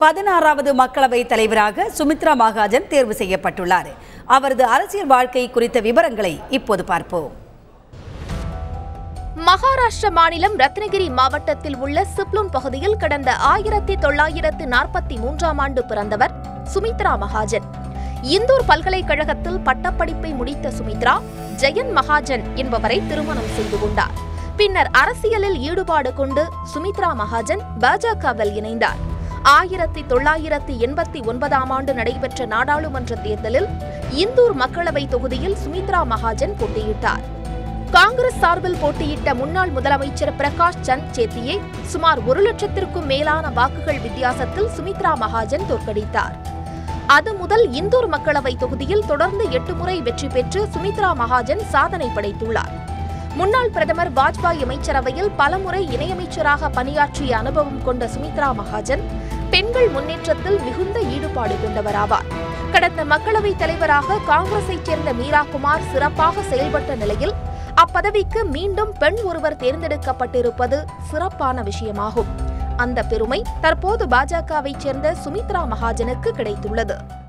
பதினாறாவது மக்களவை தலைவராக சுமித்ரா மகாஜன் தேர்வு செய்யப்பட்டுள்ளார் அவரது அரசியல் வாழ்க்கை குறித்த விவரங்களை இப்போது பார்ப்போம் மகாராஷ்டிர மாநிலம் ரத்னகிரி மாவட்டத்தில் உள்ள சிப்லூன் பகுதியில் கடந்த ஆயிரத்தி தொள்ளாயிரத்து நாற்பத்தி மூன்றாம் ஆண்டு பிறந்தவர் சுமித்ரா மகாஜன் இந்தூர் பல்கலைக்கழகத்தில் பட்டப்படிப்பை முடித்த சுமித்ரா ஜெயன் மகாஜன் என்பவரை திருமணம் செய்து கொண்டார் பின்னர் அரசியலில் ஈடுபாடு கொண்டு சுமித்ரா மகாஜன் பாஜகவில் இணைந்தார் ஆயிரத்தி தொள்ளாயிரத்தி எண்பத்தி ஒன்பதாம் ஆண்டு நடைபெற்ற நாடாளுமன்ற தேர்தலில் இந்தூர் மக்களவை தொகுதியில் சுமித்ரா மகாஜன் போட்டியிட்டார் காங்கிரஸ் சார்பில் போட்டியிட்ட முன்னாள் முதலமைச்சர் பிரகாஷ் சந்த் சேத்தியை சுமார் ஒரு லட்சத்திற்கும் மேலான வாக்குகள் வித்தியாசத்தில் சுமித்ரா மகாஜன் தோற்கடித்தார் அது முதல் இந்தூர் மக்களவை தொகுதியில் தொடர்ந்து எட்டு முறை வெற்றி பெற்று சுமித்ரா மகாஜன் சாதனை படைத்துள்ளார் முன்னாள் பிரதமர் வாஜ்பாய் அமைச்சரவையில் பலமுறை இணையமைச்சராக பணியாற்றிய அனுபவம் கொண்ட சுமித்ரா மகாஜன் பெண்கள் முன்னேற்றத்தில் மிகுந்த ஈடுபாடு கொண்டவராவார் கடந்த மக்களவைத் தலைவராக காங்கிரஸைச் சேர்ந்த மீரா குமார் சிறப்பாக செயல்பட்ட நிலையில் அப்பதவிக்கு மீண்டும் பெண் ஒருவர் தேர்ந்தெடுக்கப்பட்டிருப்பது சிறப்பான விஷயமாகும் அந்த பெருமை தற்போது பாஜகவைச் சேர்ந்த சுமித்ரா மகாஜனுக்கு கிடைத்துள்ளது